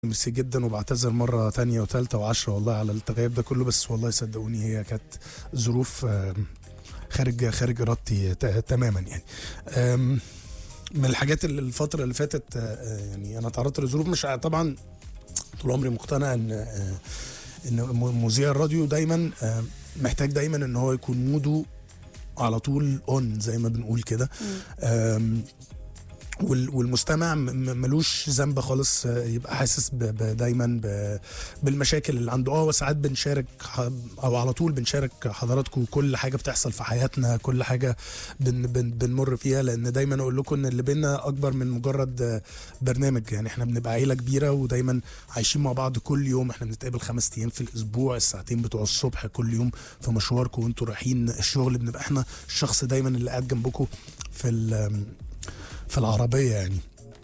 ميرسي جدا وبعتذر مرة تانية وتالتة وعشرة والله على التغيب ده كله بس والله صدقوني هي كانت ظروف آم، خارج خارج ارادتي ت- تماما يعني آم، من الحاجات اللي الفترة اللي فاتت آه، آه، يعني انا تعرضت لظروف مش ع- طبعا طول عمري مقتنع ان آه، ان م- مذيع الراديو دايما آه، محتاج دايما ان هو يكون موده على طول اون زي ما بنقول كده آم، وال- والمستمع م- م- ملوش ذنب خالص آه، يبقى حاسس ب- ب- دايما ب- بالمشاكل اللي عنده اه وساعات بنشارك ح- او على طول بنشارك حضراتكم كل حاجه بتحصل في حياتنا كل حاجه بن بن بنمر فيها لان دايما اقول لكم ان اللي بينا اكبر من مجرد آه، برنامج يعني احنا بنبقى عيله كبيره ودايما عايشين مع بعض كل يوم احنا بنتقابل خمس ايام في الاسبوع الساعتين بتوع الصبح كل يوم في مشواركم وانتوا رايحين الشغل بنبقى احنا الشخص دايما اللي قاعد جنبكم في ال- في العربيه يعني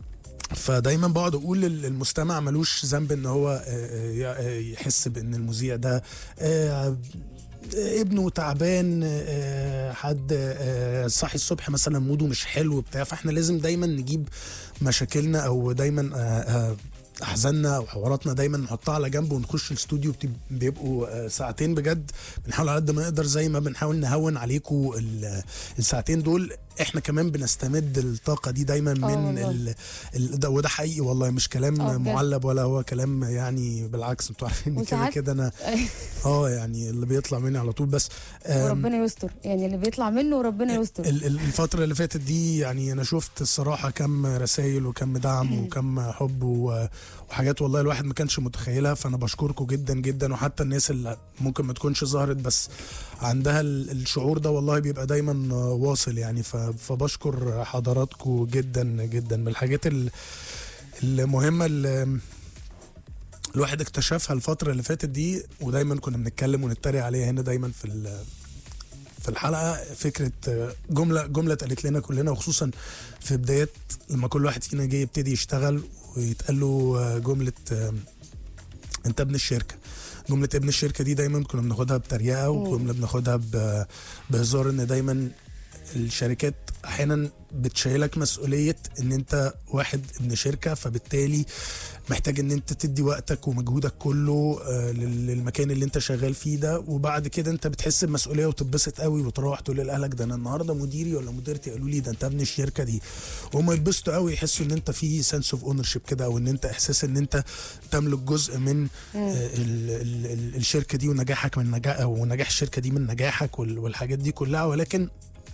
فدايما بقعد اقول للمستمع ملوش ذنب ان هو آه، آه، يحس بان المذيع ده آه، ابنه تعبان آه، حد آه، صاحي الصبح مثلا موده مش حلو بتاع فاحنا لازم دايما نجيب مشاكلنا او دايما آه، آه، احزاننا او حواراتنا دايما نحطها على جنب ونخش الاستوديو بتب- بيبقوا آه، ساعتين بجد بنحاول على قد ما نقدر زي ما بنحاول نهون عليكم ال- الساعتين دول احنا كمان بنستمد الطاقه دي دايما من والله. ال... ال... ده وده حقيقي والله مش آه، كلام بجد. معلب ولا هو كلام يعني بالعكس انتوا عارفين إن كده وساعات- كده انا اه يعني اللي بيطلع مني على طول بس آم، وربنا يستر يعني اللي بيطلع منه ربنا يستر ال- ال- الفترة اللي فاتت دي يعني أنا شفت الصراحة كم رسائل وكم دعم وكم حب و- وحاجات والله الواحد ما كانش متخيلها فأنا بشكركم جدا جدا وحتى الناس اللي ممكن ما تكونش ظهرت بس عندها ال- الشعور ده والله بيبقى دايما واصل يعني ف- فبشكر حضراتكم جدا جدا من الحاجات ال- المهمة اللي الواحد اكتشفها الفترة اللي فاتت دي ودايما كنا بنتكلم ونتريق عليها هنا دايما في ال- في الحلقه فكره آه، جمله جمله اتقالت لنا كلنا وخصوصا في بدايات لما كل واحد فينا جاي يبتدي يشتغل ويتقال له آه، جمله آه، انت ابن الشركه جمله ابن الشركه دي دايما كنا بناخدها بتريقه وجمله بناخدها ب- بهزار ان دايما الشركات احيانا بتشيلك مسؤوليه ان انت واحد ابن شركه فبالتالي محتاج ان انت تدي وقتك ومجهودك كله آه، لل- للمكان اللي انت شغال فيه ده وبعد كده انت بتحس بمسؤوليه وتتبسط قوي وتروح تقول لاهلك ده انا النهارده مديري ولا مديرتي قالوا لي ده انت ابن الشركه دي وهم يتبسطوا قوي يحسوا ان انت في سنس اوف اونر شيب كده او ان انت احساس ان انت تملك جزء من آه، ال ال ال الشركه دي ونجاحك من نجاح او نجاح الشركه دي من نجاحك وال- والحاجات دي كلها ولكن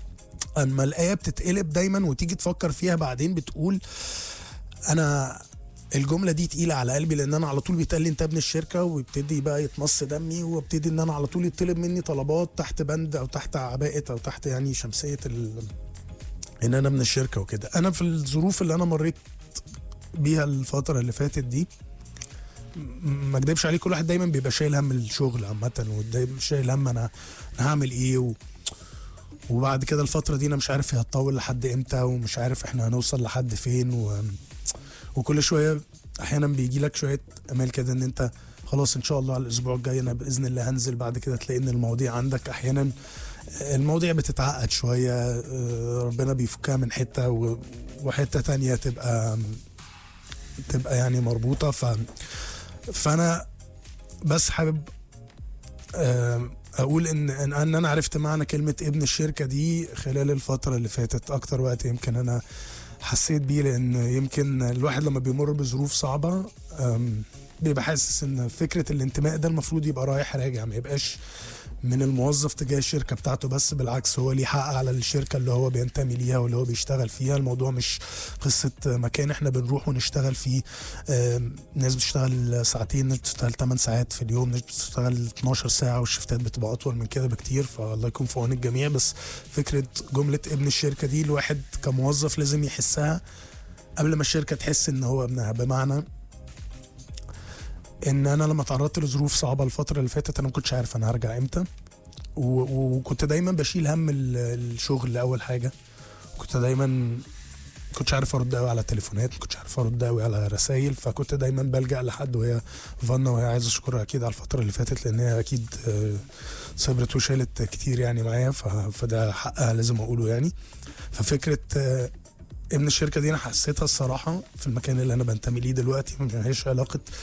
اما الايه بتتقلب دايما وتيجي تفكر فيها بعدين بتقول انا الجمله دي تقيله على قلبي لان انا على طول بيتقال لي انت ابن الشركه ويبتدي بقى يتمص دمي وابتدي ان انا على طول يطلب مني طلبات تحت بند او تحت عباءه او تحت يعني شمسيه ال... ان انا من الشركه وكده انا في الظروف اللي انا مريت بيها الفتره اللي فاتت دي م- ما اكدبش عليك كل واحد دايما بيبقى شايل هم الشغل عامه ودايما شايل هم انا أنا هعمل ايه و... وبعد كده الفترة دي أنا مش عارف هي هتطول لحد إمتى ومش عارف إحنا هنوصل لحد فين و... وكل شوية أحيانا بيجي لك شوية أمال كده إن أنت خلاص إن شاء الله على الأسبوع الجاي أنا بإذن الله هنزل بعد كده تلاقي إن المواضيع عندك أحيانا المواضيع بتتعقد شوية آه، ربنا بيفكها من حتة و... وحتة تانية تبقى تبقى يعني مربوطة ف... فأنا بس حابب آه، اقول ان ان ان انا عرفت معنى كلمه ابن الشركه دي خلال الفتره اللي فاتت اكتر وقت يمكن انا حسيت بيه لان يمكن الواحد لما بيمر بظروف صعبه أم، بيبقى حاسس ان فكره الانتماء ده المفروض يبقى رايح راجع ما يبقاش من الموظف تجاه الشركه بتاعته بس بالعكس هو ليه حق على الشركه اللي هو بينتمي ليها واللي هو بيشتغل فيها الموضوع مش قصه مكان احنا بنروح ونشتغل فيه آم، ناس بتشتغل ساعتين ناس بتشتغل 8 ساعات في اليوم ناس بتشتغل 12 ساعه والشفتات بتبقى اطول من كده بكتير فالله يكون في عون الجميع بس فكره جمله ابن الشركه دي الواحد كموظف لازم يحسها قبل ما الشركه تحس ان هو ابنها بمعنى ان انا لما تعرضت لظروف صعبه الفتره اللي فاتت انا ما كنتش عارف انا هرجع امتى و- و- وكنت دايما بشيل هم ال- الشغل اول حاجه كنت دايما ما كنتش عارف ارد قوي على التليفونات ما كنتش عارف ارد قوي على رسائل فكنت دايما بلجا لحد وهي فانا وهي عايز اشكرها اكيد على الفتره اللي فاتت لان هي اكيد آه، صبرت وشالت كتير يعني معايا ف- فده حقها لازم اقوله يعني ففكره آه، ابن الشركه دي انا حسيتها الصراحه في المكان اللي انا بنتمي ليه دلوقتي ما هيش علاقه